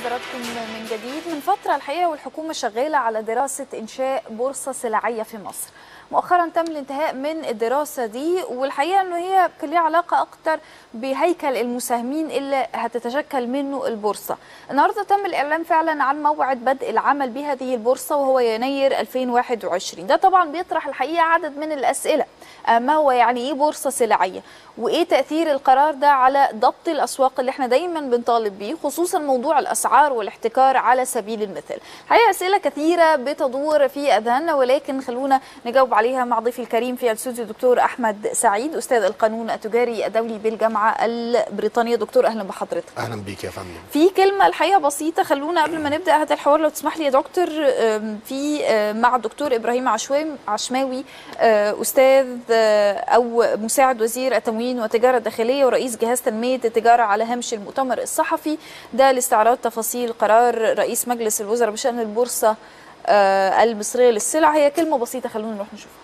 بحضراتكم من جديد من فترة الحقيقة والحكومة شغالة على دراسة إنشاء بورصة سلعية في مصر مؤخرا تم الانتهاء من الدراسة دي والحقيقة أنه هي كان ليها علاقة أكتر بهيكل المساهمين اللي هتتشكل منه البورصة النهاردة تم الإعلان فعلا عن موعد بدء العمل بهذه البورصة وهو يناير 2021 ده طبعا بيطرح الحقيقة عدد من الأسئلة ما هو يعني إيه بورصة سلعية وإيه تأثير القرار ده على ضبط الأسواق اللي احنا دايما بنطالب بيه خصوصا موضوع الأسعار والاحتكار على سبيل المثال الحقيقة أسئلة كثيرة بتدور في أذهاننا ولكن خلونا نجاوب عليها مع ضيفي الكريم في الاستوديو دكتور أحمد سعيد أستاذ القانون التجاري الدولي بالجامعة البريطانية دكتور أهلا بحضرتك اهلا بيك يا فندم في كلمة الحقيقة بسيطة خلونا قبل ما نبدأ هذا الحوار لو تسمح لي يا دكتور في مع الدكتور إبراهيم عشوام عشماوي أستاذ أو مساعد وزير التموين والتجارة الداخلية ورئيس جهاز تنمية التجارة على هامش المؤتمر الصحفي ده لاستعراض تفاصيل قرار رئيس مجلس الوزراء بشأن البورصة المصرية للسلع هي كلمة بسيطة خلونا نروح نشوفها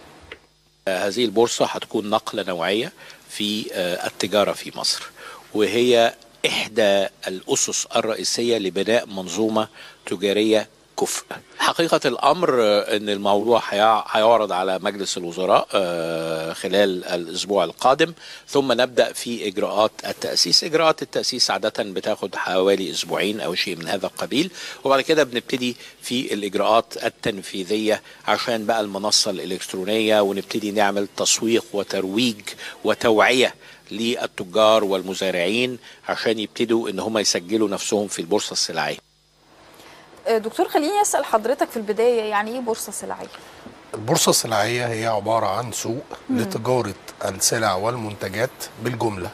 هذه البورصة هتكون نقلة نوعية في التجارة في مصر وهي إحدى الأسس الرئيسية لبناء منظومة تجارية كفء حقيقة الأمر أن الموضوع هيعرض على مجلس الوزراء خلال الأسبوع القادم ثم نبدأ في إجراءات التأسيس إجراءات التأسيس عادة بتاخد حوالي أسبوعين أو شيء من هذا القبيل وبعد كده بنبتدي في الإجراءات التنفيذية عشان بقى المنصة الإلكترونية ونبتدي نعمل تسويق وترويج وتوعية للتجار والمزارعين عشان يبتدوا ان هم يسجلوا نفسهم في البورصه السلعيه دكتور خليني اسال حضرتك في البدايه يعني ايه بورصه سلعيه البورصة السلعية هي عبارة عن سوق لتجارة السلع والمنتجات بالجملة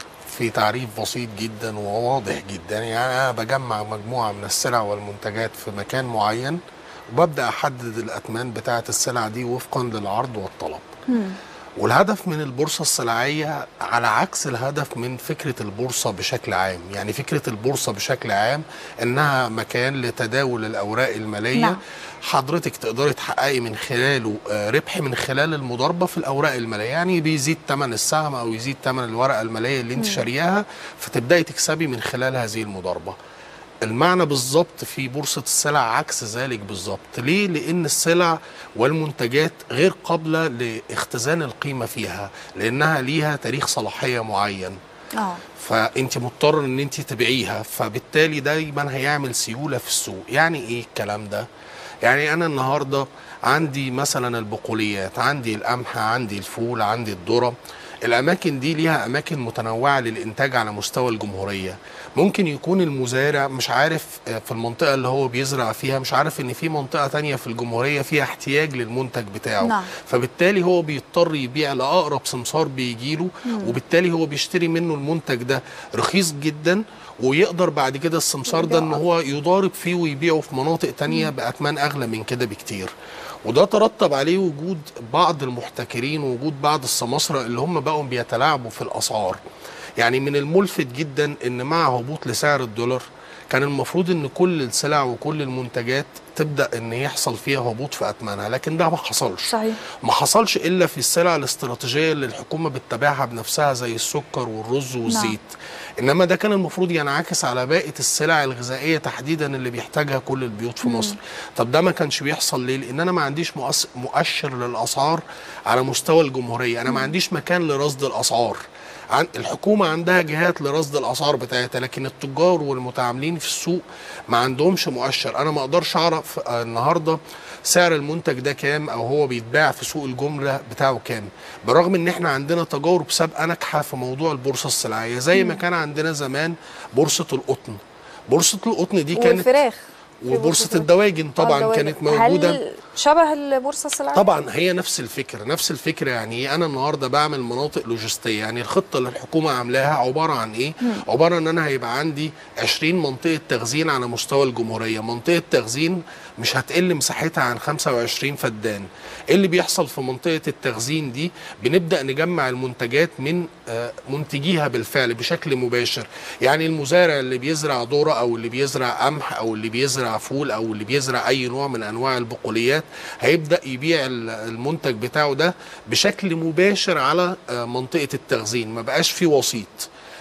في تعريف بسيط جدا وواضح جدا يعني أنا بجمع مجموعة من السلع والمنتجات في مكان معين وببدأ أحدد الأثمان بتاعة السلع دي وفقا للعرض والطلب مم. والهدف من البورصة السلعية على عكس الهدف من فكرة البورصة بشكل عام يعني فكرة البورصة بشكل عام انها مكان لتداول الاوراق المالية نعم. حضرتك تقدري تحققي من خلاله ربح من خلال المضاربة في الاوراق المالية يعني بيزيد ثمن السهم او يزيد ثمن الورقة المالية اللي انت شارياها فتبدأي تكسبي من خلال هذه المضاربة المعنى بالظبط في بورصة السلع عكس ذلك بالظبط ليه؟ لأن السلع والمنتجات غير قابلة لاختزان القيمة فيها لأنها ليها تاريخ صلاحية معين اه فانت مضطر ان انت تبيعيها فبالتالي دايما هيعمل سيوله في السوق يعني ايه الكلام ده يعني انا النهارده عندي مثلا البقوليات عندي القمح عندي الفول عندي الذره الاماكن دي ليها اماكن متنوعه للانتاج على مستوى الجمهوريه ممكن يكون المزارع مش عارف في المنطقه اللي هو بيزرع فيها مش عارف ان في منطقه تانية في الجمهوريه فيها احتياج للمنتج بتاعه نعم. فبالتالي هو بيضطر يبيع لاقرب سمسار بيجيله وبالتالي هو بيشتري منه المنتج ده رخيص جدا ويقدر بعد كده السمسار ده ان هو يضارب فيه ويبيعه في مناطق تانية باثمان اغلى من كده بكتير وده ترتب عليه وجود بعض المحتكرين ووجود بعض السماسرة اللي هم بقوا بيتلاعبوا في الأسعار يعني من الملفت جدا ان مع هبوط لسعر الدولار كان المفروض ان كل السلع وكل المنتجات تبدا ان يحصل فيها هبوط في اثمانها لكن ده ما حصلش صحيح ما حصلش الا في السلع الاستراتيجيه اللي الحكومه بتتابعها بنفسها زي السكر والرز والزيت نعم. انما ده كان المفروض ينعكس على باقي السلع الغذائيه تحديدا اللي بيحتاجها كل البيوت في مصر طب ده ما كانش بيحصل ليه لان انا ما عنديش مؤشر للاسعار على مستوى الجمهوريه انا ما عنديش مكان لرصد الاسعار عن الحكومة عندها جهات لرصد الأسعار بتاعتها لكن التجار والمتعاملين في السوق ما عندهمش مؤشر أنا ما أقدرش أعرف النهاردة سعر المنتج ده كام أو هو بيتباع في سوق الجملة بتاعه كام بالرغم إن إحنا عندنا تجارب سابقة ناجحة في موضوع البورصة السلعية زي ما كان عندنا زمان بورصة القطن بورصة القطن دي كانت والفراخ وبورصة الدواجن طبعا الدواجن. كانت موجودة هل شبه البورصة السلعية؟ طبعا هي نفس الفكره نفس الفكره يعني ايه انا النهارده بعمل مناطق لوجستيه يعني الخطه اللي الحكومه عاملاها عباره عن ايه مم. عباره ان انا هيبقى عندي 20 منطقه تخزين على مستوى الجمهوريه منطقه تخزين مش هتقل مساحتها عن 25 فدان ايه اللي بيحصل في منطقه التخزين دي بنبدا نجمع المنتجات من آه، منتجيها بالفعل بشكل مباشر يعني المزارع اللي بيزرع ذره او اللي بيزرع قمح او اللي بيزرع فول او اللي بيزرع اي نوع من انواع البقوليات هيبدا يبيع ال- المنتج بتاعه ده بشكل مباشر على آه، منطقه التخزين ما بقاش في وسيط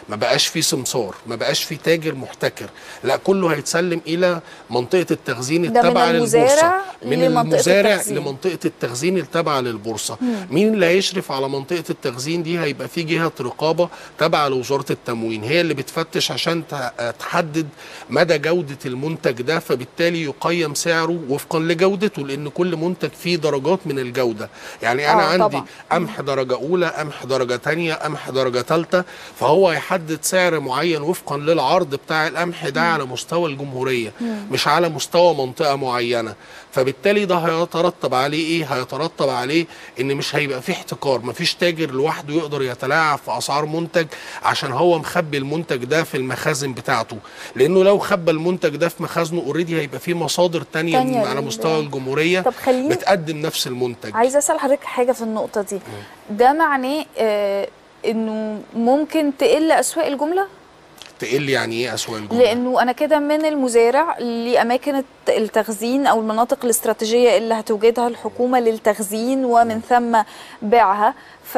ما بقاش في سمسار ما بقاش في تاجر محتكر لا كله هيتسلم الى منطقه التخزين ده من التابعه للبورصه المزارع من لمنطقة المزارع التخزين. لمنطقه التخزين التابعه للبورصه مين اللي هيشرف على منطقه التخزين دي هيبقى في جهه رقابه تابعه لوزاره التموين هي اللي بتفتش عشان ت- تحدد مدى جوده المنتج ده فبالتالي يقيم سعره وفقا لجودته لان كل منتج فيه درجات من الجوده يعني انا آه، عندي طبعاً. قمح درجه اولى قمح درجه تانية قمح درجه ثالثه فهو هيحدد سعر معين وفقا للعرض بتاع القمح ده على مستوى الجمهوريه مش على مستوى منطقه معينه فبالتالي ده هيترتب عليه ايه هيترتب عليه ان مش هيبقى فيه احتكار مفيش تاجر لوحده يقدر يتلاعب في اسعار منتج عشان هو مخبي المنتج ده في المخازن بتاعته لانه لو خبى المنتج ده في مخازنه اوريدي هيبقى فيه مصادر تانية, تانية من على لل- مستوى الجمهوريه طب خليني- بتقدم نفس المنتج عايزه اسال حضرتك حاجه في النقطه دي ده معناه آه انه ممكن تقل اسواق الجمله تقل يعني ايه اسواق الجمله لانه انا كده من المزارع لاماكن الت- التخزين او المناطق الاستراتيجيه اللي هتوجدها الحكومه للتخزين ومن ثم بيعها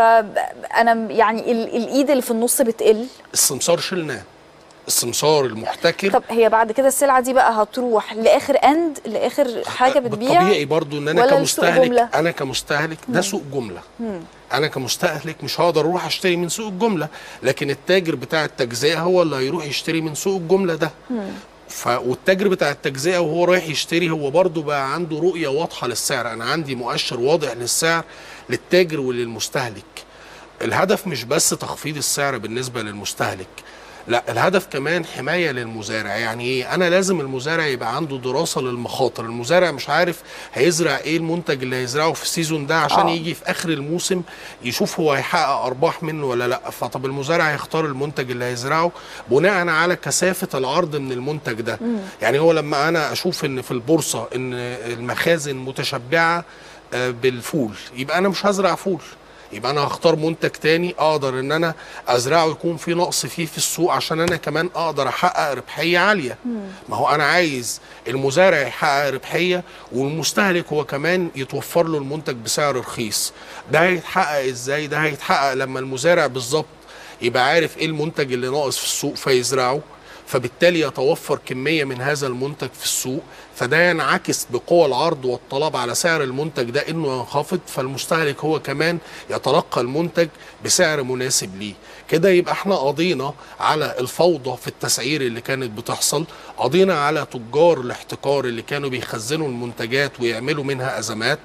فانا يعني ال- الايد اللي في النص بتقل السمسار شلناه السمسار المحتكر طب هي بعد كده السلعه دي بقى هتروح لاخر اند لاخر حاجه بتبيع بالطبيعي برضو ان انا ولا لسوق كمستهلك جملة؟ انا كمستهلك ده سوق جمله انا كمستهلك مش هقدر اروح اشتري من سوق الجمله لكن التاجر بتاع التجزئه هو اللي هيروح يشتري من سوق الجمله ده ف والتاجر بتاع التجزئه وهو رايح يشتري هو برضو بقى عنده رؤيه واضحه للسعر انا عندي مؤشر واضح للسعر للتاجر وللمستهلك الهدف مش بس تخفيض السعر بالنسبه للمستهلك لا الهدف كمان حمايه للمزارع يعني ايه انا لازم المزارع يبقى عنده دراسه للمخاطر المزارع مش عارف هيزرع ايه المنتج اللي هيزرعه في السيزون ده عشان آه. يجي في اخر الموسم يشوف هو هيحقق ارباح منه ولا لا فطب المزارع هيختار المنتج اللي هيزرعه بناء على كثافه العرض من المنتج ده يعني هو لما انا اشوف ان في البورصه ان المخازن متشبعه آه، بالفول يبقى انا مش هزرع فول يبقى انا هختار منتج تاني اقدر ان انا ازرعه يكون في نقص فيه في السوق عشان انا كمان اقدر احقق ربحيه عاليه ما هو انا عايز المزارع يحقق ربحيه والمستهلك هو كمان يتوفر له المنتج بسعر رخيص ده هيتحقق ازاي ده هيتحقق لما المزارع بالظبط يبقى عارف ايه المنتج اللي ناقص في السوق فيزرعه فبالتالي يتوفر كميه من هذا المنتج في السوق فده ينعكس بقوى العرض والطلب على سعر المنتج ده انه ينخفض فالمستهلك هو كمان يتلقى المنتج بسعر مناسب ليه كده يبقى احنا قضينا على الفوضى في التسعير اللي كانت بتحصل قضينا على تجار الاحتكار اللي كانوا بيخزنوا المنتجات ويعملوا منها ازمات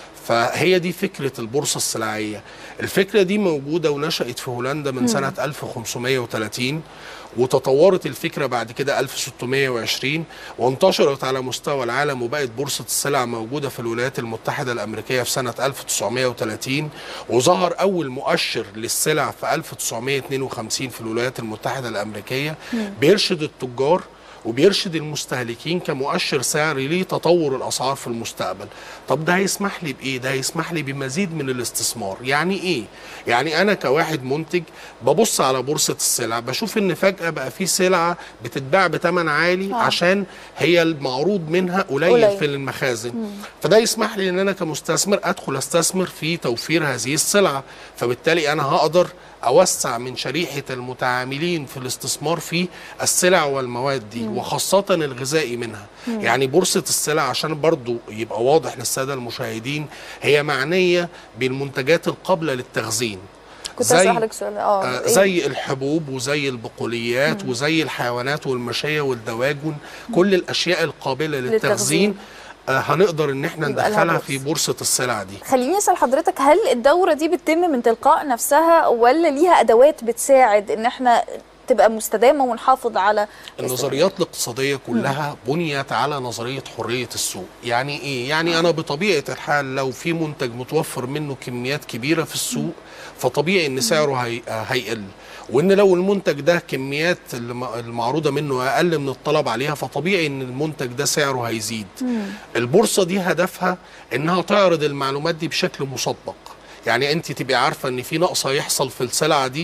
فهي دي فكرة البورصة السلعية الفكرة دي موجودة ونشأت في هولندا من سنة 1530 وتطورت الفكرة بعد كده 1620 وانتشرت على مستوى العالم وبقت بورصة السلع موجودة في الولايات المتحدة الأمريكية في سنة 1930 وظهر أول مؤشر للسلع في 1952 في الولايات المتحدة الأمريكية بيرشد التجار وبيرشد المستهلكين كمؤشر سعري لتطور الاسعار في المستقبل طب ده هيسمح لي بايه ده هيسمح لي بمزيد من الاستثمار يعني ايه يعني انا كواحد منتج ببص على بورصه السلع بشوف ان فجاه بقى في سلعه بتتباع بثمن عالي آه. عشان هي المعروض منها قليل, قليل. في المخازن فده يسمح لي ان انا كمستثمر ادخل استثمر في توفير هذه السلعه فبالتالي انا هقدر اوسع من شريحه المتعاملين في الاستثمار في السلع والمواد دي وخاصه الغذائي منها يعني بورصه السلع عشان برضو يبقى واضح للساده المشاهدين هي معنيه بالمنتجات القابله للتخزين كنت زي- اسال حضرتك سؤال اه آه، إيه؟ زي الحبوب وزي البقوليات وزي الحيوانات والمشاية والدواجن كل الأشياء القابلة للتخزين. للتخزين آه، هنقدر ان احنا يبقى لها ندخلها بورصة. في بورصة السلع دي خليني اسال حضرتك هل الدوره دي بتتم من تلقاء نفسها ولا ليها ادوات بتساعد ان احنا تبقى مستدامه ونحافظ على النظريات الاقتصادية كلها بنيت على نظرية حرية السوق يعني ايه؟ يعني انا بطبيعة الحال لو في منتج متوفر منه كميات كبيرة في السوق فطبيعي ان سعره هي... هيقل وان لو المنتج ده كميات الم- المعروضة منه اقل من الطلب عليها فطبيعي ان المنتج ده سعره هيزيد البورصة دي هدفها انها تعرض المعلومات دي بشكل مسبق يعني انت تبقي عارفه ان في نقص هيحصل في السلعه دي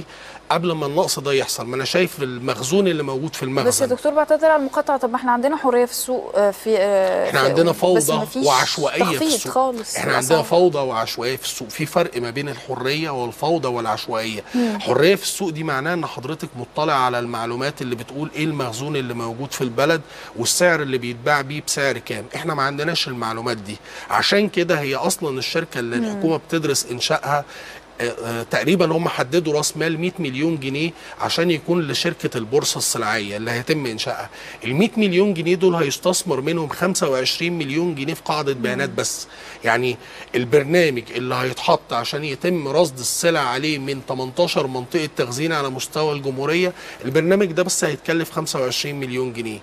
قبل ما النقص ده يحصل ما انا شايف المخزون اللي موجود في المخزن بس يا دكتور بعتذر على المقاطعه طب ما احنا عندنا حريه في السوق آه، في آه، احنا في- عندنا بس فوضى مفيش وعشوائيه في تخفيض السوق خالص احنا في عندنا الأسعار. فوضى وعشوائيه في السوق في فرق ما بين الحريه والفوضى والعشوائيه حريه في السوق دي معناها ان حضرتك مطلع على المعلومات اللي بتقول ايه المخزون اللي موجود في البلد والسعر اللي بيتباع بيه بسعر كام احنا ما عندناش المعلومات دي عشان كده هي اصلا الشركه اللي الحكومه بتدرس انشائها آه، آه، تقريبا هم حددوا راس مال 100 مليون جنيه عشان يكون لشركه البورصه الصناعيه اللي هيتم انشائها ال 100 مليون جنيه دول هيستثمر منهم 25 مليون جنيه في قاعده بيانات بس يعني البرنامج اللي هيتحط عشان يتم رصد السلع عليه من 18 منطقه تخزين على مستوى الجمهوريه البرنامج ده بس هيتكلف 25 مليون جنيه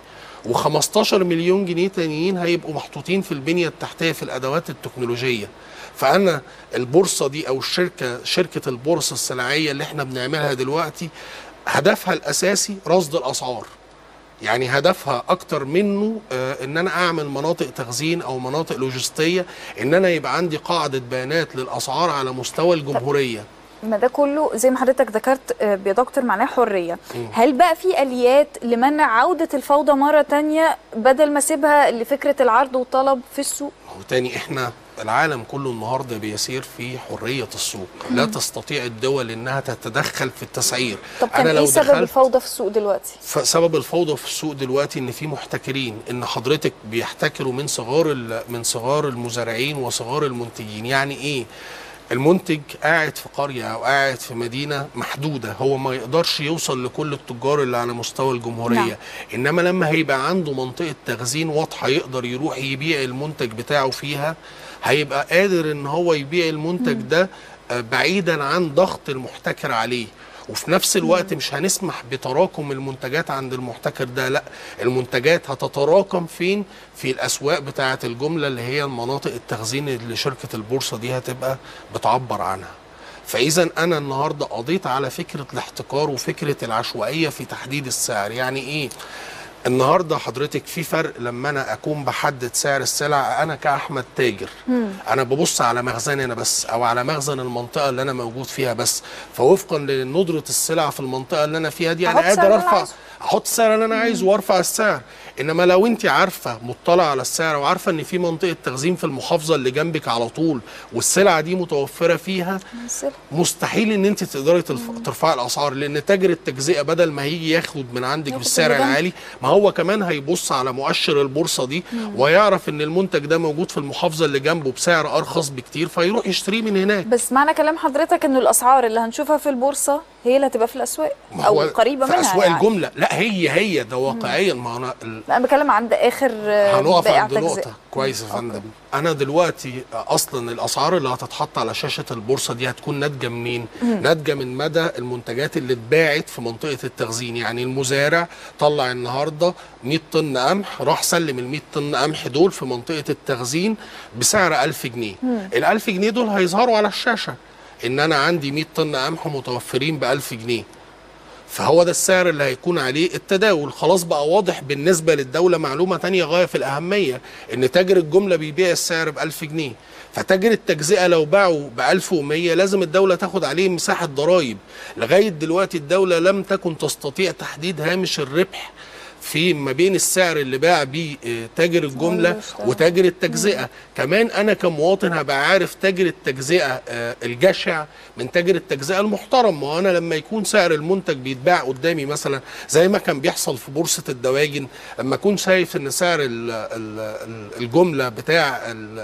و15 مليون جنيه تانيين هيبقوا محطوطين في البنيه التحتيه في الادوات التكنولوجيه فانا البورصه دي او الشركه شركه البورصه الصناعيه اللي احنا بنعملها دلوقتي هدفها الاساسي رصد الاسعار يعني هدفها اكتر منه آه ان انا اعمل مناطق تخزين او مناطق لوجستيه ان انا يبقى عندي قاعده بيانات للاسعار على مستوى الجمهوريه ما ده كله زي ما حضرتك ذكرت آه، يا دكتور معناه حريه هل بقى في اليات لمنع عوده الفوضى مره تانية بدل ما اسيبها لفكره العرض والطلب في السوق وتاني احنا العالم كله النهارده بيسير في حريه السوق لا تستطيع الدول انها تتدخل في التسعير طب كان ايه سبب دخلت- الفوضى في السوق دلوقتي فسبب الفوضى في السوق دلوقتي ان في محتكرين ان حضرتك بيحتكروا من صغار ال- من صغار المزارعين وصغار المنتجين يعني ايه المنتج قاعد في قرية أو قاعد في مدينة محدودة هو ما يقدرش يوصل لكل التجار اللي على مستوى الجمهورية نعم. نعم. إنما لما هيبقى عنده منطقة تخزين واضحة يقدر يروح يبيع المنتج بتاعه فيها هيبقى قادر إن هو يبيع المنتج ده آه، بعيدا عن ضغط المحتكر عليه وفي نفس الوقت مش هنسمح بتراكم المنتجات عند المحتكر ده لا المنتجات هتتراكم فين في الاسواق بتاعه الجمله اللي هي المناطق التخزين اللي شركه البورصه دي هتبقى بتعبر عنها فاذا انا النهارده قضيت على فكره الاحتكار وفكره العشوائيه في تحديد السعر يعني ايه النهارده حضرتك في فرق لما انا اكون بحدد سعر السلع انا كاحمد تاجر انا ببص على مخزني انا بس او على مخزن المنطقه اللي انا موجود فيها بس فوفقا لندره السلع في المنطقه اللي انا فيها دي انا أحط السعر قادر اللي أنا ارفع عايزه. احط السعر اللي انا عايزه وارفع السعر انما لو انت عارفه مطلع على السعر وعارفه ان في منطقه تخزين في المحافظه اللي جنبك على طول والسلعه دي متوفره فيها السلع. مستحيل ان انت تقدري تلف... ترفعي الاسعار لان تاجر التجزئه بدل ما هيجي ياخد من عندك ياخد بالسعر اللي جنبه. العالي ما هو كمان هيبص على مؤشر البورصه دي ويعرف ان المنتج ده موجود في المحافظه اللي جنبه بسعر ارخص بكتير فيروح يشتريه من هناك بس معنى كلام حضرتك انه الاسعار اللي هنشوفها في البورصه هي اللي هتبقى في الاسواق ما او هو قريبه في منها اسواق يعني. الجمله لا هي هي ده واقعيا ما انا ال... لا انا بتكلم عند اخر آه، هنقف بائع عند تجزئة. نقطة كويس يا فندم أنا دلوقتي أصلا الأسعار اللي هتتحط على شاشة البورصة دي هتكون ناتجة منين؟ ناتجة من مدى المنتجات اللي اتباعت في منطقة التخزين يعني المزارع طلع النهاردة 100 طن قمح راح سلم ال 100 طن قمح دول في منطقة التخزين بسعر 1000 جنيه ال 1000 جنيه دول هيظهروا على الشاشة إن أنا عندي 100 طن قمح متوفرين ب 1000 جنيه فهو ده السعر اللي هيكون عليه التداول خلاص بقى واضح بالنسبة للدولة معلومة تانية غاية في الأهمية إن تاجر الجملة بيبيع السعر ب 1000 جنيه فتاجر التجزئة لو باعه ب 1100 لازم الدولة تاخد عليه مساحة ضرائب لغاية دلوقتي الدولة لم تكن تستطيع تحديد هامش الربح في ما بين السعر اللي باع بيه آه، تاجر الجملة والمشتري. وتاجر التجزئة كمان أنا كمواطن هبقى عارف تاجر التجزئة آه، الجشع من تاجر التجزئة المحترم ما هو أنا لما يكون سعر المنتج بيتباع قدامي مثلا زي ما كان بيحصل في بورصة الدواجن لما أكون شايف إن سعر ال- ال- ال- الجملة بتاع ال-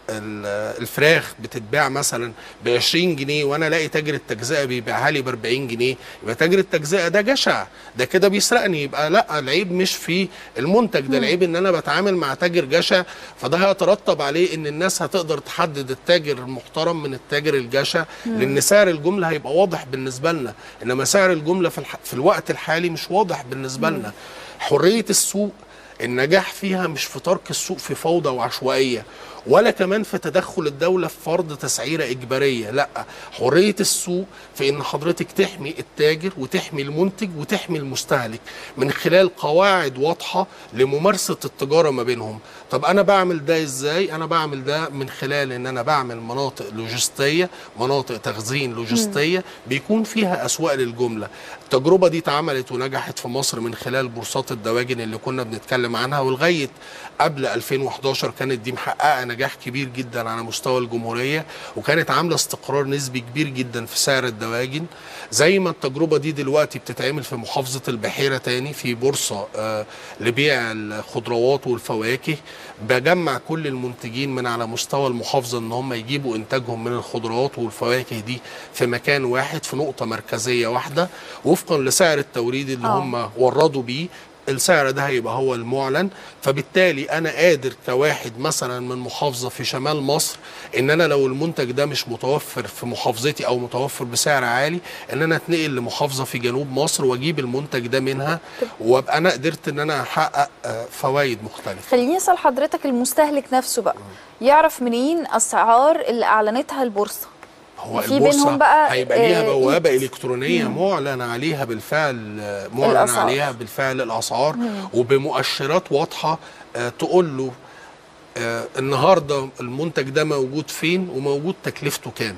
ال- الفراخ بتتباع مثلا ب 20 جنيه وانا الاقي تاجر التجزئه بيبيعها لي ب 40 جنيه يبقى تاجر التجزئه ده جشع ده كده بيسرقني يبقى لا العيب مش في المنتج ده العيب ان انا بتعامل مع تاجر جشع فده هيترتب عليه ان الناس هتقدر تحدد التاجر المحترم من التاجر الجشع لان سعر الجمله هيبقى واضح بالنسبه لنا انما سعر الجمله في, الح... في الوقت الحالي مش واضح بالنسبه لنا حريه السوق النجاح فيها مش في ترك السوق في فوضى وعشوائيه ولا كمان في تدخل الدوله في فرض تسعيره اجباريه لا حريه السوق في ان حضرتك تحمي التاجر وتحمي المنتج وتحمي المستهلك من خلال قواعد واضحه لممارسه التجاره ما بينهم طب انا بعمل ده ازاي انا بعمل ده من خلال ان انا بعمل مناطق لوجستيه مناطق تخزين لوجستيه بيكون فيها اسواق للجمله التجربه دي اتعملت ونجحت في مصر من خلال بورصات الدواجن اللي كنا بنتكلم عنها ولغايه قبل 2011 كانت دي محققه نجاح كبير جدا على مستوى الجمهوريه وكانت عامله استقرار نسبي كبير جدا في سعر الدواجن زي ما التجربه دي دلوقتي بتتعمل في محافظه البحيره تاني في بورصه آه لبيع الخضروات والفواكه بجمع كل المنتجين من على مستوى المحافظه ان هم يجيبوا انتاجهم من الخضروات والفواكه دي في مكان واحد في نقطه مركزيه واحده وفقا لسعر التوريد اللي آه. هم وردوا بيه السعر ده هيبقى هو المعلن فبالتالي انا قادر كواحد مثلا من محافظه في شمال مصر ان انا لو المنتج ده مش متوفر في محافظتي او متوفر بسعر عالي ان انا اتنقل لمحافظه في جنوب مصر واجيب المنتج ده منها وابقى انا قدرت ان انا احقق فوائد مختلفه خليني اسال حضرتك المستهلك نفسه بقى يعرف منين اسعار اللي اعلنتها البورصه هو في البورصه بينهم بقى، هيبقى ليها آه، بوابه الكترونيه معلن عليها بالفعل آه، معلن الأسعار. عليها بالفعل الاسعار وبمؤشرات واضحه آه، تقول له آه، النهارده المنتج ده موجود فين وموجود تكلفته كام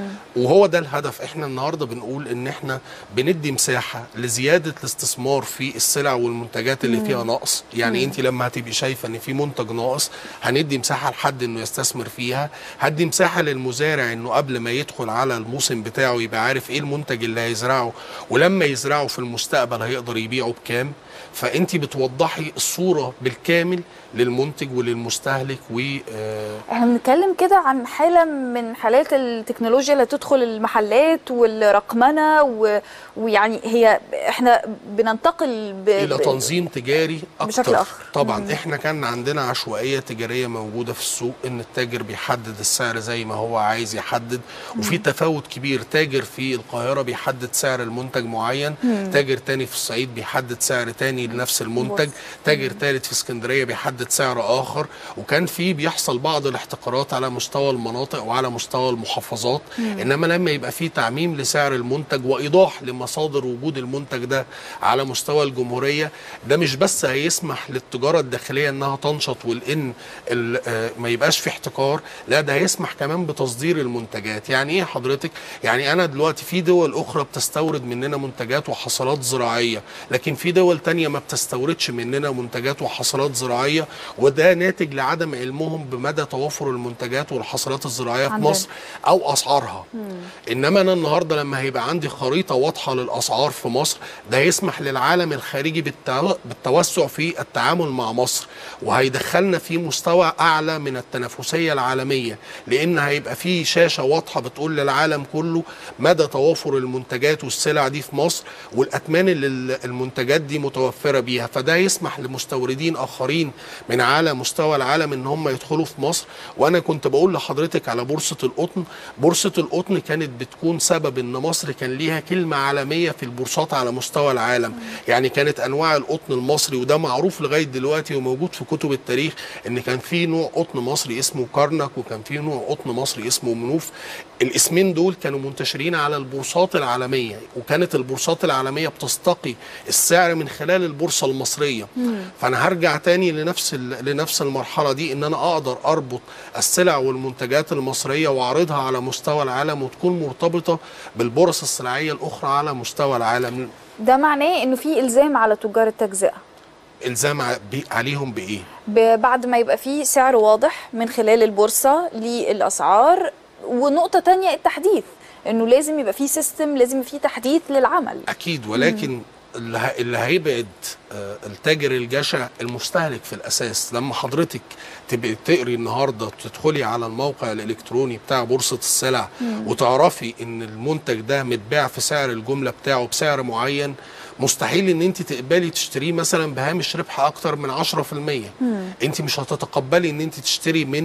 وهو ده الهدف احنا النهارده بنقول ان احنا بندي مساحه لزياده الاستثمار في السلع والمنتجات اللي فيها نقص يعني انت لما هتبقي شايفه ان في منتج ناقص هندي مساحه لحد انه يستثمر فيها هدي مساحه للمزارع انه قبل ما يدخل على الموسم بتاعه يبقى عارف ايه المنتج اللي هيزرعه ولما يزرعه في المستقبل هيقدر يبيعه بكام فانت بتوضحي الصوره بالكامل للمنتج وللمستهلك و آه، احنا بنتكلم كده عن حاله من حالات التكنولوجيا اللي تدخل المحلات والرقمنه و... ويعني هي احنا بننتقل ب... الى ب- تنظيم تجاري اكتر بشكل آخر. طبعا مم. احنا كان عندنا عشوائيه تجاريه موجوده في السوق ان التاجر بيحدد السعر زي ما هو عايز يحدد وفي تفاوت كبير تاجر في القاهره بيحدد سعر المنتج معين تاجر تاني في الصعيد بيحدد سعر تاني لنفس المنتج تاجر تالت في اسكندريه بيحدد سعر اخر وكان في بيحصل بعض الاحتكارات على مستوى المناطق وعلى مستوى المحافظات انما لما يبقى في تعميم لسعر المنتج وايضاح لمصادر وجود المنتج ده على مستوى الجمهوريه ده مش بس هيسمح للتجاره الداخليه انها تنشط والان ال- آه، ما يبقاش في احتكار لا ده هيسمح كمان بتصدير المنتجات يعني ايه حضرتك يعني انا دلوقتي في دول اخرى بتستورد مننا منتجات وحصلات زراعيه لكن في دول تانية ما بتستوردش مننا منتجات وحصلات زراعيه وده ناتج لعدم علمهم بمدى توافر المنتجات والحصلات الزراعيه في عندنا. مصر او اسعارها انما انا النهارده لما هيبقى عندي خريطه واضحه للاسعار في مصر ده هيسمح للعالم الخارجي بالتو- بالتوسع في التعامل مع مصر وهيدخلنا في مستوى اعلى من التنافسيه العالميه لان هيبقى في شاشه واضحه بتقول للعالم كله مدى توافر المنتجات والسلع دي في مصر والاثمان اللي ال- المنتجات دي متوفره بيها فده يسمح لمستوردين اخرين من على مستوى العالم ان هم يدخلوا في مصر وانا كنت بقول لحضرتك على بورصه القطن بورصه القطن كانت بتكون سبب ان مصر كان ليها كلمه عالميه في البورصات على مستوى العالم يعني كانت انواع القطن المصري وده معروف لغايه دلوقتي وموجود في كتب التاريخ ان كان في نوع قطن مصري اسمه كرنك وكان في نوع قطن مصري اسمه منوف الاسمين دول كانوا منتشرين على البورصات العالميه وكانت البورصات العالميه بتستقي السعر من خلال البورصه المصريه فانا هرجع تاني لنفس ال- لنفس المرحله دي ان انا اقدر اربط السلع والمنتجات المصريه واعرضها على مستوى العالم وتكون مرتبطه بالبورص السلعيه الاخرى على مستوى العالم ده معناه انه في الزام على تجار التجزئه الزام ع- بي- عليهم بايه ب- بعد ما يبقى في سعر واضح من خلال البورصة للأسعار ونقطة تانية التحديث انه لازم يبقى في سيستم لازم يبقى في تحديث للعمل اكيد ولكن اللي ه- اللي هيبعد آه، التاجر الجشع المستهلك في الاساس لما حضرتك تبقي تقري النهارده تدخلي على الموقع الالكتروني بتاع بورصه السلع وتعرفي ان المنتج ده متباع في سعر الجمله بتاعه بسعر معين مستحيل ان انت تقبلي تشتريه مثلا بهامش ربح اكتر من 10% انت مش هتتقبلي ان انت تشتري من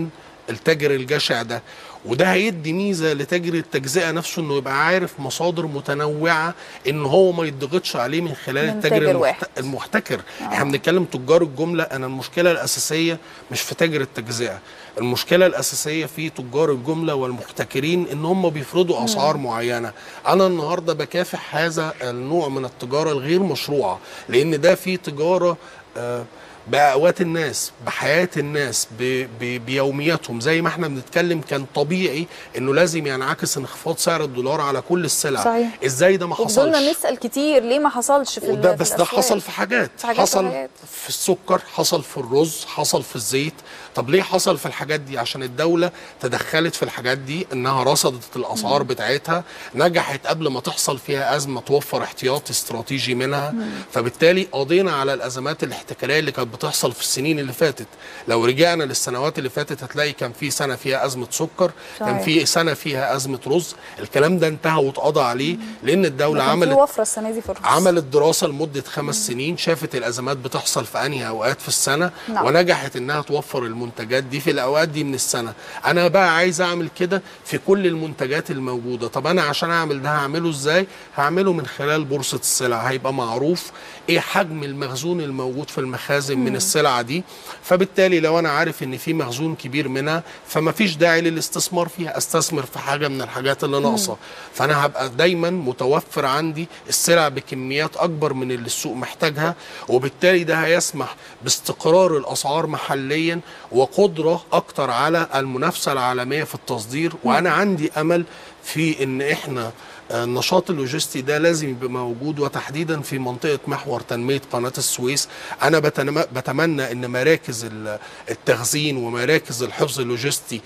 التاجر الجشع ده وده هيدي ميزه لتاجر التجزئه نفسه انه يبقى عارف مصادر متنوعه ان هو ما يضغطش عليه من خلال من التاجر تاجر المحت... واحد. المحتكر احنا بنتكلم تجار الجمله انا المشكله الاساسيه مش في تاجر التجزئه المشكله الاساسيه في تجار الجمله والمحتكرين ان هم بيفرضوا اسعار معينه انا النهارده بكافح هذا النوع من التجاره الغير مشروعه لان ده في تجاره آه بأقوات الناس بحياة الناس ب... ب... بيومياتهم زي ما احنا بنتكلم كان طبيعي انه لازم ينعكس انخفاض سعر الدولار على كل السلع صحيح. ازاي ده ما وفضلنا حصلش نسال كتير ليه ما حصلش في وده ال- في بس ده الأسواق؟ حصل في حاجات في حاجات حصل وحاجات. في السكر حصل في الرز حصل في الزيت طب ليه حصل في الحاجات دي عشان الدولة تدخلت في الحاجات دي انها رصدت الاسعار بتاعتها نجحت قبل ما تحصل فيها ازمة توفر احتياطي استراتيجي منها فبالتالي قضينا على الازمات الاحتكارية اللي كانت بتحصل في السنين اللي فاتت لو رجعنا للسنوات اللي فاتت هتلاقي كان في سنة فيها ازمة سكر كان صحيح. في سنة فيها ازمة رز الكلام ده انتهى واتقضى عليه لان الدولة كان في عملت وفره السنه دي في الرز عملت دراسه لمده خمس سنين شافت الازمات بتحصل في انهي اوقات في السنه نعم. ونجحت انها توفر المنتجات دي في الاوقات دي من السنه انا بقى عايز اعمل كده في كل المنتجات الموجوده طب انا عشان اعمل ده هعمله ازاي هعمله من خلال بورصه السلع هيبقى معروف ايه حجم المخزون الموجود في المخازن من السلعه دي فبالتالي لو انا عارف ان في مخزون كبير منها فما فيش داعي للاستثمار فيها استثمر في حاجه من الحاجات اللي ناقصه فانا هبقى دايما متوفر عندي السلع بكميات اكبر من اللي السوق محتاجها وبالتالي ده هيسمح باستقرار الاسعار محليا وقدره اكتر على المنافسه العالميه في التصدير وانا عندي امل في ان احنا آه، النشاط اللوجستي ده لازم يبقى موجود وتحديدا في منطقه محور تنميه قناه السويس انا بتنم- بتمنى ان مراكز ال- التخزين ومراكز الحفظ اللوجستي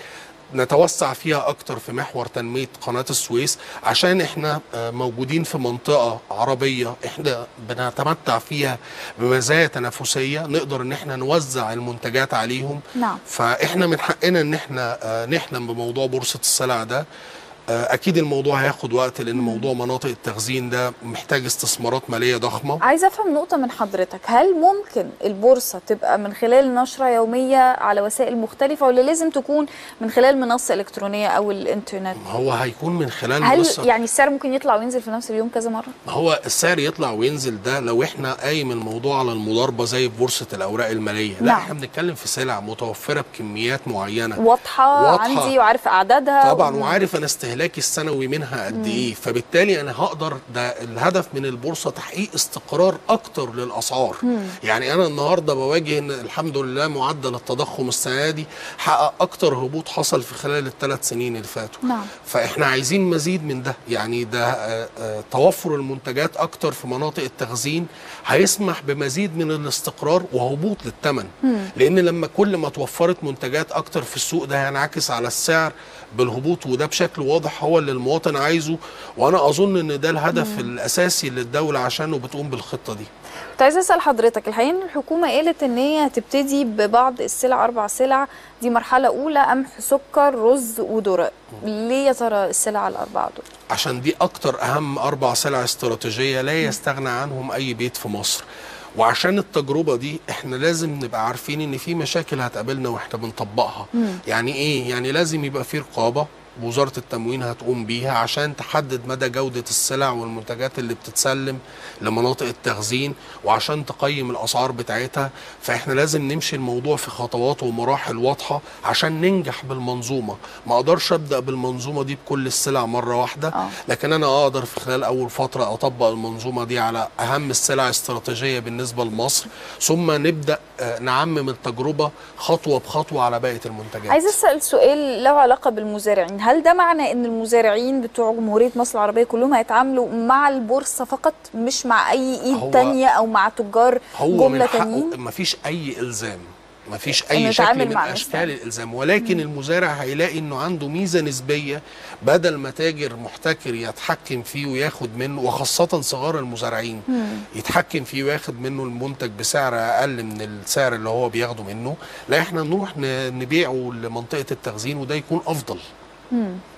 نتوسع فيها اكتر في محور تنميه قناه السويس عشان احنا آه، موجودين في منطقه عربيه احنا بنتمتع فيها بمزايا تنافسيه نقدر ان احنا نوزع المنتجات عليهم نعم. فاحنا من حقنا ان احنا آه، نحلم بموضوع بورصه السلع ده آه، اكيد الموضوع هياخد وقت لان موضوع مناطق التخزين ده محتاج استثمارات ماليه ضخمه عايزه افهم نقطه من حضرتك هل ممكن البورصه تبقى من خلال نشره يوميه على وسائل مختلفه ولا لازم تكون من خلال منصه الكترونيه او الانترنت هو هيكون من خلال هل منصة- يعني السعر ممكن يطلع وينزل في نفس اليوم كذا مره ما هو السعر يطلع وينزل ده لو احنا قايم الموضوع على المضاربه زي في بورصه الاوراق الماليه لا نعم. احنا بنتكلم في سلع متوفره بكميات معينه واضحه, واضحة. عندي وعارف اعدادها طبعا و- وعارف انا استهلاكي السنوي منها قد ايه فبالتالي انا هقدر ده الهدف من البورصه تحقيق استقرار اكتر للاسعار يعني انا النهارده بواجه ان الحمد لله معدل التضخم السنه دي حقق اكتر هبوط حصل في خلال الثلاث سنين اللي فاتوا نعم. فاحنا عايزين مزيد من ده يعني ده آه، آه، توفر المنتجات اكتر في مناطق التخزين هيسمح بمزيد من الاستقرار وهبوط للثمن لان لما كل ما توفرت منتجات اكتر في السوق ده هينعكس على السعر بالهبوط وده بشكل واضح هو اللي المواطن عايزه وانا اظن ان ده الهدف الاساسي اللي الدوله عشانه بتقوم بالخطه دي كنت عايزه اسال حضرتك الحقيقه ان الحكومه قالت ان هي هتبتدي ببعض السلع اربع سلع دي مرحله اولى قمح سكر رز وذره ليه يا ترى السلع الاربعه دول عشان دي اكتر اهم اربع سلع استراتيجيه لا يستغنى عنهم اي بيت في مصر وعشان التجربة دي احنا لازم نبقى عارفين ان في مشاكل هتقابلنا واحنا بنطبقها يعني ايه يعني لازم يبقى في رقابة وزارة التموين هتقوم بيها عشان تحدد مدى جودة السلع والمنتجات اللي بتتسلم لمناطق التخزين وعشان تقيم الأسعار بتاعتها فإحنا لازم نمشي الموضوع في خطوات ومراحل واضحة عشان ننجح بالمنظومة ما أقدرش أبدأ بالمنظومة دي بكل السلع مرة واحدة آه. لكن أنا أقدر في خلال أول فترة أطبق المنظومة دي على أهم السلع الاستراتيجية بالنسبة لمصر ثم نبدأ آه، نعمم التجربة خطوة بخطوة على بقية المنتجات عايزه اسال سؤال له علاقه بالمزارعين هل ده معنى ان المزارعين بتوع جمهوريه مصر العربيه كلهم هيتعاملوا مع البورصه فقط مش مع اي ايد هو- تانية او مع تجار هو من جمله حقه تانيين مفيش اي الزام مفيش إنه اي شكل يتعامل من مع الناس اشكال تاني. الالزام ولكن المزارع هيلاقي انه عنده ميزه نسبيه بدل ما تاجر محتكر يتحكم فيه وياخد منه وخاصه صغار المزارعين يتحكم فيه وياخد منه المنتج بسعر اقل من السعر اللي هو بياخده منه لا احنا نروح ن- نبيعه لمنطقه التخزين وده يكون افضل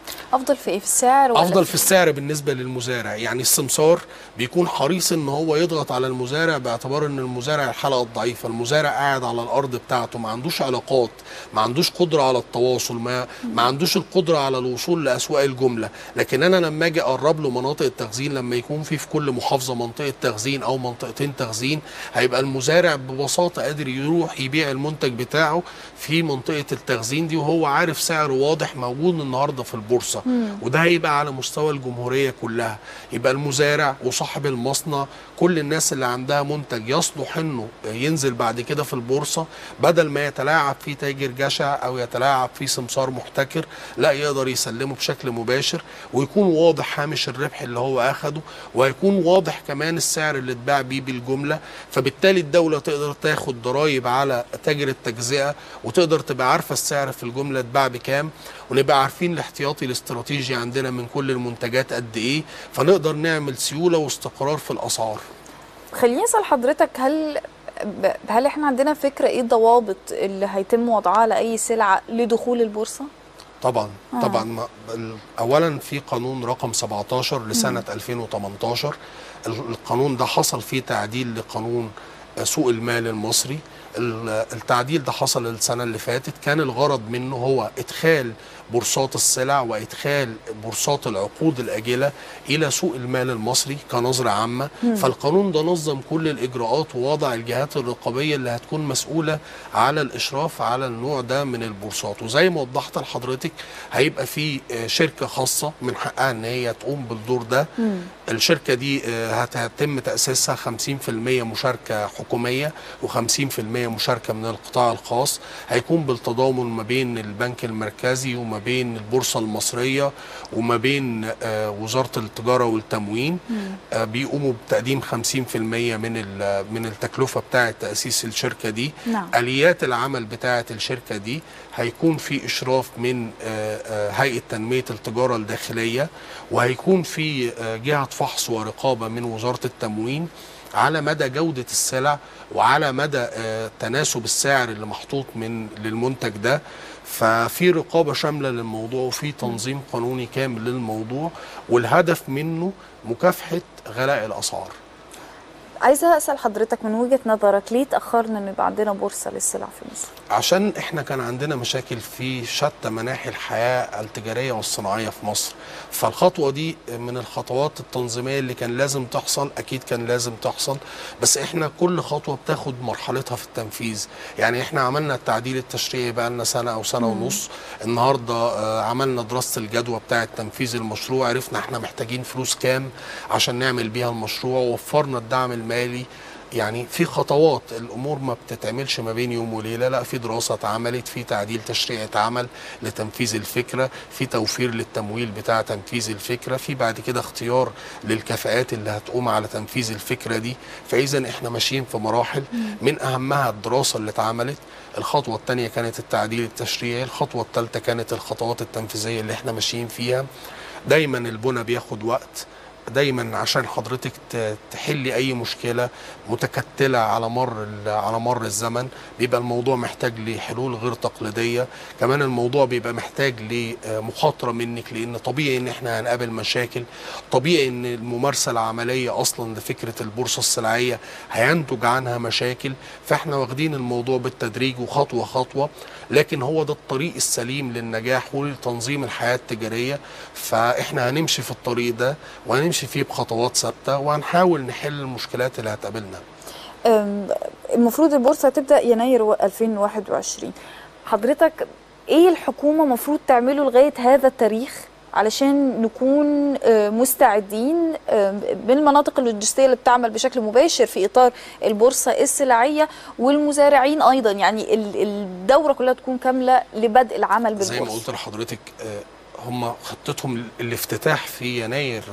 افضل في ايه في السعر ولا افضل في السعر بالنسبه للمزارع يعني السمسار بيكون حريص ان هو يضغط على المزارع باعتبار ان المزارع الحلقه الضعيفه المزارع قاعد على الارض بتاعته ما عندوش علاقات ما عندوش قدره على التواصل ما ما عندوش القدره على الوصول لاسواق الجمله لكن انا لما اجي اقرب له مناطق التخزين لما يكون في في كل محافظه منطقه تخزين او منطقتين تخزين هيبقى المزارع ببساطه قادر يروح يبيع المنتج بتاعه في منطقه التخزين دي وهو عارف سعر واضح موجود النهارده في البورصه وده هيبقى على مستوى الجمهوريه كلها يبقى المزارع وصاحب المصنع كل الناس اللي عندها منتج يصلح انه ينزل بعد كده في البورصه بدل ما يتلاعب فيه تاجر جشع او يتلاعب فيه سمسار محتكر لا يقدر يسلمه بشكل مباشر ويكون واضح هامش الربح اللي هو اخده وهيكون واضح كمان السعر اللي اتباع بيه بالجمله فبالتالي الدوله تقدر تاخد ضرائب على تاجر التجزئه وتقدر تبقى عارفه السعر في الجمله اتباع بكام ونبقى عارفين الاحتياطي الاستراتيجي عندنا من كل المنتجات قد ايه فنقدر نعمل سيوله واستقرار في الاسعار خليني اسال حضرتك هل ب- هل احنا عندنا فكره ايه الضوابط اللي هيتم وضعها على اي سلعه لدخول البورصه طبعا آه. طبعا ما- ال- اولا في قانون رقم 17 لسنه 2018 ال- القانون ده حصل فيه تعديل لقانون آه، سوق المال المصري ال- التعديل ده حصل السنه اللي فاتت كان الغرض منه هو ادخال بورصات السلع وادخال بورصات العقود الاجله الى سوق المال المصري كنظره عامه فالقانون ده نظم كل الاجراءات ووضع الجهات الرقابيه اللي هتكون مسؤوله على الاشراف على النوع ده من البورصات وزي ما وضحت لحضرتك هيبقى في آه، شركه خاصه من حقها ان هي تقوم بالدور ده الشركه دي آه، هت- هتم تاسيسها 50% مشاركه حكوميه و50% مشاركه من القطاع الخاص هيكون بالتضامن ما بين البنك المركزي وما بين البورصه المصريه وما بين آه، وزاره التجاره والتموين آه، بيقوموا بتقديم 50% من ال- من التكلفه بتاعه تاسيس الشركه دي نعم. اليات العمل بتاعه الشركه دي هيكون في اشراف من آه، آه، هيئه تنميه التجاره الداخليه وهيكون في آه، جهه فحص ورقابه من وزاره التموين على مدى جودة السلع وعلى مدى آه، تناسب السعر اللي محطوط من للمنتج ده ففي رقابة شاملة للموضوع وفي تنظيم قانوني كامل للموضوع والهدف منه مكافحة غلاء الأسعار عايزه اسال حضرتك من وجهه نظرك ليه تاخرنا ان يبقى عندنا بورصه للسلع في مصر عشان احنا كان عندنا مشاكل في شتى مناحي الحياة التجارية والصناعية في مصر فالخطوة دي من الخطوات التنظيمية اللي كان لازم تحصل اكيد كان لازم تحصل بس احنا كل خطوة بتاخد مرحلتها في التنفيذ يعني احنا عملنا التعديل التشريعي بقى لنا سنة او سنة ونص النهاردة آه، عملنا دراسة الجدوى بتاعة تنفيذ المشروع عرفنا احنا محتاجين فلوس كام عشان نعمل بيها المشروع وفرنا الدعم المالي يعني في خطوات الامور ما بتتعملش ما بين يوم وليله لا في دراسه اتعملت في تعديل تشريعي اتعمل لتنفيذ الفكره في توفير للتمويل بتاع تنفيذ الفكره في بعد كده اختيار للكفاءات اللي هتقوم على تنفيذ الفكره دي فاذا احنا ماشيين في مراحل من اهمها الدراسه اللي اتعملت الخطوه الثانيه كانت التعديل التشريعي الخطوه الثالثه كانت الخطوات التنفيذيه اللي احنا ماشيين فيها دايما البنى بياخد وقت دايما عشان حضرتك ت- تحلي اي مشكله متكتله على مر ال- على مر الزمن بيبقى الموضوع محتاج لحلول غير تقليديه كمان الموضوع بيبقى محتاج لمخاطره منك لان طبيعي ان احنا هنقابل مشاكل طبيعي ان الممارسه العمليه اصلا لفكره البورصه السلعيه هينتج عنها مشاكل فاحنا واخدين الموضوع بالتدريج وخطوه خطوه لكن هو ده الطريق السليم للنجاح ولتنظيم الحياه التجاريه فاحنا هنمشي في الطريق ده وهنمشي فيه بخطوات ثابته وهنحاول نحل المشكلات اللي هتقابلنا أم، المفروض البورصه تبدا يناير و- 2021 حضرتك ايه الحكومه المفروض تعمله لغايه هذا التاريخ علشان نكون آه، مستعدين آه، بالمناطق اللوجستيه اللي بتعمل بشكل مباشر في اطار البورصه السلعيه والمزارعين ايضا يعني ال- الدوره كلها تكون كامله لبدء شهر بالبورصه زي ما قلت لحضرتك آه، هم خطتهم الافتتاح في يناير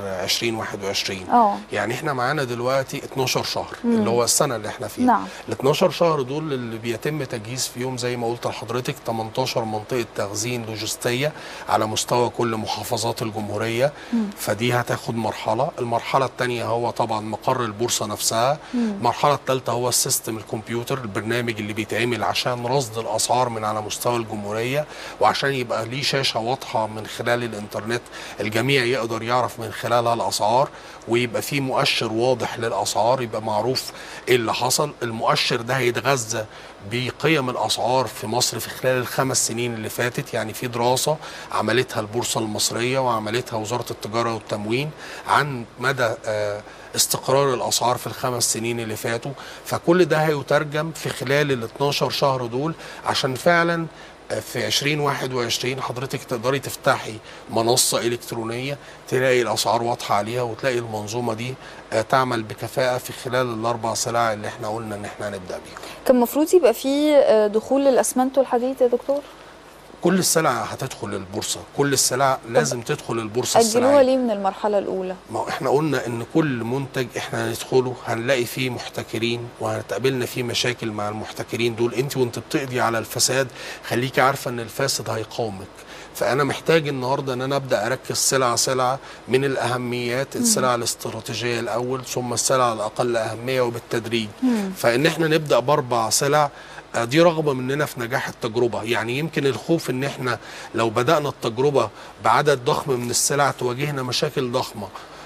2021 اه يعني احنا معانا دلوقتي 12 شهر اللي هو السنه اللي احنا فيها نعم. ال 12 شهر دول اللي بيتم تجهيز فيهم زي ما قلت لحضرتك 18 منطقه تخزين لوجستيه على مستوى كل محافظات الجمهوريه فدي هتاخد مرحله المرحله الثانيه هو طبعا مقر البورصه نفسها المرحله الثالثه هو السيستم الكمبيوتر البرنامج اللي بيتعمل عشان رصد الاسعار من على مستوى الجمهوريه وعشان يبقى ليه شاشه واضحه من خلال الانترنت الجميع يقدر يعرف من خلالها الاسعار ويبقى في مؤشر واضح للاسعار يبقى معروف ايه اللي حصل المؤشر ده هيتغذى بقيم الاسعار في مصر في خلال الخمس سنين اللي فاتت يعني في دراسه عملتها البورصه المصريه وعملتها وزاره التجاره والتموين عن مدى آه استقرار الاسعار في الخمس سنين اللي فاتوا فكل ده هيترجم في خلال ال 12 شهر دول عشان فعلا في 2021 حضرتك تقدري تفتحي منصة إلكترونية تلاقي الأسعار واضحة عليها وتلاقي المنظومة دي تعمل بكفاءة في خلال الأربع سلع اللي احنا قلنا إن احنا هنبدأ بيها كان المفروض يبقى في دخول للأسمنت والحديد يا دكتور؟ كل السلع هتدخل البورصه كل السلع لازم تدخل البورصه أجلوها السلعيه ليه من المرحلة الأولى؟ ما هو احنا قلنا ان كل منتج احنا هندخله هنلاقي فيه محتكرين وهتقابلنا فيه مشاكل مع المحتكرين دول انت وانت بتقضي على الفساد خليكي عارفه ان الفاسد هيقاومك فانا محتاج النهارده ان انا ابدا اركز سلعه سلعه من الاهميات السلع الاستراتيجيه الاول ثم السلع الاقل اهميه وبالتدريج فان احنا نبدا باربع سلع آه، دي رغبة مننا في نجاح التجربة يعني يمكن الخوف ان احنا لو بدأنا التجربة بعدد ضخم من السلع تواجهنا مشاكل ضخمة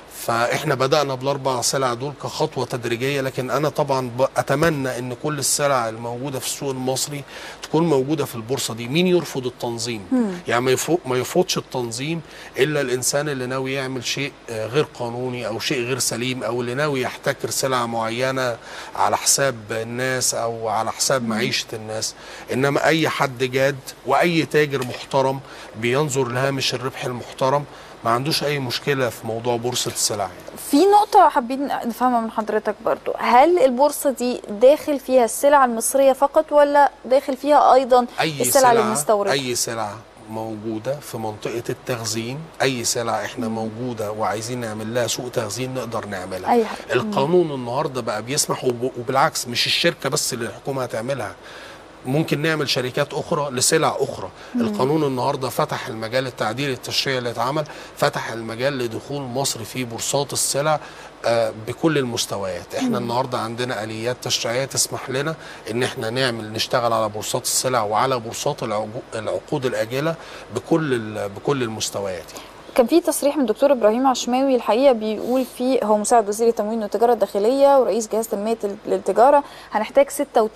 فاحنا بدأنا بالاربع سلع دول كخطوة تدريجية لكن انا طبعا ب- اتمنى ان كل السلع الموجودة في السوق المصري تكون موجودة في البورصة دي مين يرفض التنظيم يعني ما يفوق ما يفوتش التنظيم الا الانسان اللي ناوي يعمل شيء آه، غير قانوني او شيء غير سليم او اللي ناوي يحتكر سلع معينة على حساب الناس او على حساب معيشة الناس انما اي حد جاد واي تاجر محترم بينظر لهامش الربح المحترم ما عندوش اي مشكله في موضوع بورصه السلع يعني. في نقطة حابين نفهمها من حضرتك برضو هل البورصة دي داخل فيها السلع المصرية فقط ولا داخل فيها أيضا اي السلع اللي سلعة بنستوردها؟ اي سلعه موجوده في منطقه التخزين اي سلعه احنا موجوده وعايزين نعمل لها سوق تخزين نقدر نعملها أي حاجة. القانون النهارده بقى بيسمح وب- وبالعكس مش الشركه بس اللي الحكومه هتعملها ممكن نعمل شركات اخرى لسلع اخرى القانون النهارده فتح المجال التعديل التشريعي اللي اتعمل فتح المجال لدخول مصر في بورصات السلع آه، بكل المستويات احنا النهارده عندنا اليات تشريعيه تسمح لنا ان احنا نعمل نشتغل على بورصات السلع وعلى بورصات العجو- العقود الاجله بكل ال- بكل المستويات يعني. كان في تصريح من الدكتور ابراهيم عشماوي الحقيقه بيقول فيه هو مساعد وزير التموين والتجاره الداخليه ورئيس جهاز تنميه التجاره هنحتاج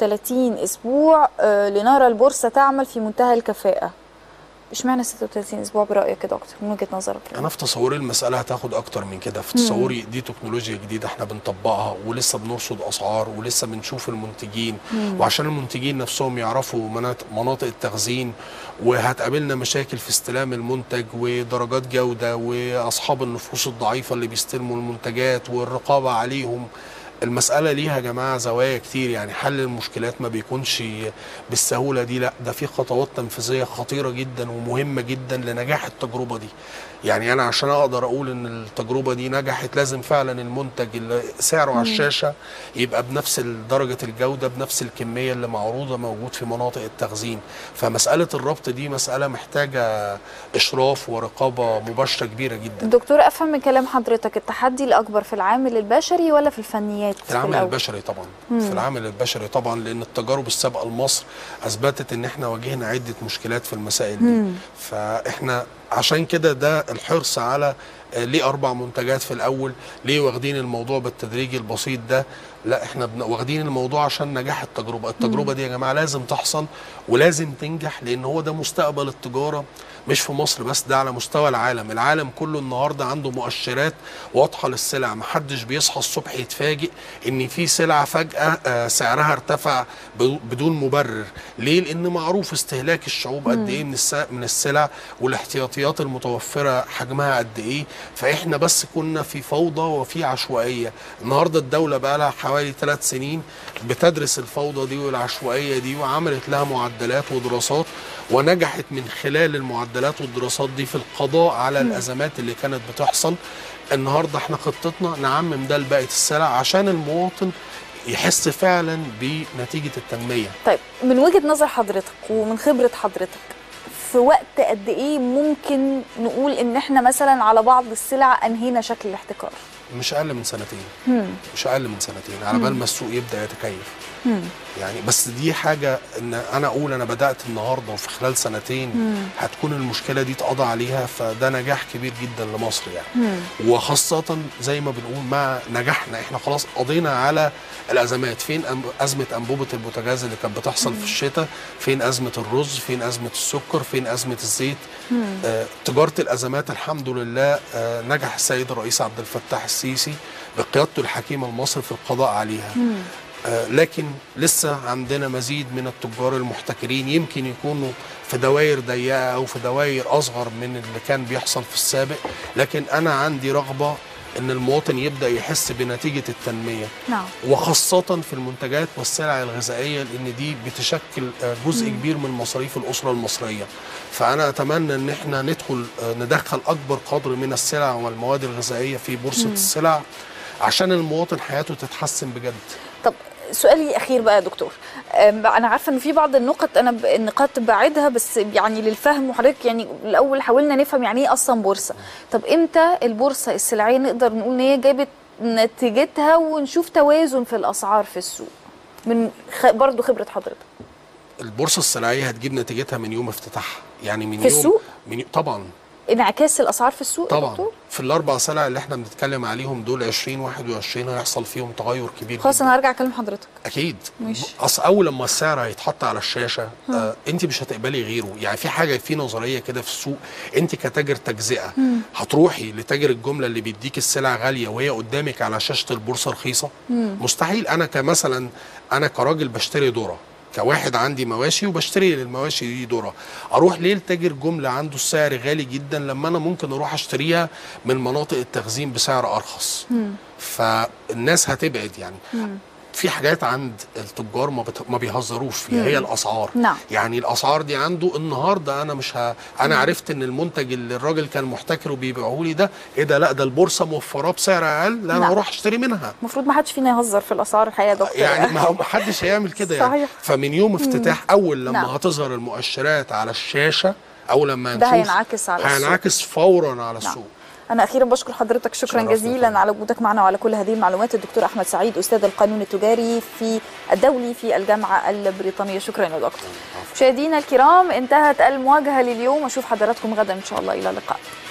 36 اسبوع آه، لنرى البورصه تعمل في منتهى الكفاءه اشمعنى 36 اسبوع برايك كده اكتر من وجهه نظرك انا في تصوري المساله هتاخد اكتر من كده في تصوري دي تكنولوجيا جديده احنا بنطبقها ولسه بنرصد اسعار ولسه بنشوف المنتجين وعشان المنتجين نفسهم يعرفوا مناطق, مناطق التخزين وهتقابلنا مشاكل في استلام المنتج ودرجات جوده واصحاب النفوس الضعيفه اللي بيستلموا المنتجات والرقابه عليهم المسألة ليها يا جماعة زوايا كتير يعني حل المشكلات ما بيكونش بالسهولة دي لا ده في خطوات تنفيذية خطيرة جدا ومهمة جدا لنجاح التجربة دي يعني أنا عشان أقدر أقول إن التجربة دي نجحت لازم فعلا المنتج اللي سعره على الشاشة يبقى بنفس درجة الجودة بنفس الكمية اللي معروضة موجود في مناطق التخزين فمسألة الربط دي مسألة محتاجة إشراف ورقابة مباشرة كبيرة جدا دكتور افهم من كلام حضرتك التحدي الاكبر في العامل البشري ولا في الفنيات في العامل الأول؟ البشري طبعا في العامل البشري طبعا لان التجارب السابقه لمصر اثبتت ان احنا واجهنا عده مشكلات في المسائل دي فاحنا عشان كده ده الحرص على آه، ليه اربع منتجات في الاول ليه واخدين الموضوع بالتدريج البسيط ده لا احنا بن- واخدين الموضوع عشان نجاح التجربه التجربه دي يا جماعه لازم تحصل ولازم تنجح لان هو ده مستقبل التجاره مش في مصر بس ده على مستوى العالم العالم كله النهارده عنده مؤشرات واضحه للسلع محدش بيصحى الصبح يتفاجئ ان في سلعه فجاه آه، سعرها ارتفع ب- بدون مبرر ليه لان معروف استهلاك الشعوب قد ايه من الس- من السلع والاحتياطيات المتوفره حجمها قد ايه فاحنا بس كنا في فوضى وفي عشوائيه النهارده الدوله بقى لها حوالي ثلاث سنين بتدرس الفوضى دي والعشوائيه دي وعملت لها معدلات ودراسات ونجحت من خلال المعدلات والدراسات دي في القضاء على الازمات اللي كانت بتحصل النهارده احنا خطتنا نعمم ده لبقيه السلع عشان المواطن يحس فعلا بنتيجه التنميه طيب من وجهه نظر حضرتك ومن خبره حضرتك في وقت قد ايه ممكن نقول ان احنا مثلا على بعض السلع انهينا شكل الاحتكار مش اقل من سنتين مش اقل من سنتين على بال ما السوق يبدا يتكيف يعني بس دي حاجه ان انا اقول انا بدات النهارده وفي خلال سنتين هتكون المشكله دي اتقضى عليها فده نجاح كبير جدا لمصر يعني وخاصه زي ما بنقول مع نجاحنا احنا خلاص قضينا على الازمات فين أم- ازمه انبوبه البوتاجاز اللي كانت بتحصل في الشتاء فين ازمه الرز فين ازمه السكر فين ازمه الزيت آه تجاره الازمات الحمد لله آه نجح السيد الرئيس عبد الفتاح السيسي بقيادته الحكيمه لمصر في القضاء عليها آه، لكن لسه عندنا مزيد من التجار المحتكرين يمكن يكونوا في دوائر ضيقه او في دوائر اصغر من اللي كان بيحصل في السابق لكن انا عندي رغبه ان المواطن يبدا يحس بنتيجه التنميه نعم وخاصة في المنتجات والسلع الغذائية لأن دي بتشكل آه، جزء كبير من مصاريف الأسرة المصرية فأنا أتمنى أن احنا ندخل آه، ندخل أكبر قدر من السلع والمواد الغذائية في بورصة السلع عشان المواطن حياته تتحسن بجد طب سؤالي اخير بقى يا دكتور أم، انا عارفه ان في بعض النقط انا ب- النقاط بعيدها بس يعني للفهم وحضرتك يعني الاول حاولنا نفهم يعني ايه اصلا بورصه طب امتى البورصه السلعيه نقدر نقول ان هي جابت نتيجتها ونشوف توازن في الاسعار في السوق من خ... برضو خبره حضرتك البورصة السلعية هتجيب نتيجتها من يوم افتتاحها يعني من في يوم السوق؟ من طبعا انعكاس الاسعار في السوق يا طبعا دكتور في الأربع سلع اللي احنا بنتكلم عليهم دول 2021 هيحصل فيهم تغير كبير خلاص جدا. انا هرجع اكلم حضرتك اكيد ماشي. اصل اول لما السعر هيتحط على الشاشه آه انت مش هتقبلي غيره يعني في حاجه في نظريه كده في السوق انت كتاجر تجزئه هتروحي لتاجر الجمله اللي بيديك السلع غاليه وهي قدامك على شاشه البورصه رخيصه مستحيل انا كمثلا انا كراجل بشتري ذره كواحد عندي مواشي وبشتري للمواشي دي ذره اروح ليه لتاجر جمله عنده السعر غالي جدا لما انا ممكن اروح اشتريها من مناطق التخزين بسعر ارخص فالناس هتبعد يعني في حاجات عند التجار ما, بت... ما بيهزروش فيها هي الاسعار نعم. يعني الاسعار دي عنده النهارده انا مش ه... انا عرفت ان المنتج اللي الراجل كان محتكره بيبيعه لي ده ايه ده لا ده البورصه موفراه بسعر اقل لا انا نعم. هروح اشتري منها المفروض ما حدش فينا يهزر في الاسعار الحقيقه يا دكتور يعني ما هو ما حدش هيعمل كده يعني صحيح. فمن يوم افتتاح اول لما نعم. هتظهر المؤشرات على الشاشه او لما ده هنشوف هينعكس على السوق. هينعكس فورا على نعم. السوق أنا أخيرا بشكر حضرتك شكرا شرفنا جزيلا فندم. على وجودك معنا وعلى كل هذه المعلومات الدكتور أحمد سعيد أستاذ القانون التجاري في الدولي في الجامعة البريطانية شكرا يا دكتور مشاهدينا الكرام انتهت المواجهة لليوم أشوف حضراتكم غدا إن شاء الله إلى اللقاء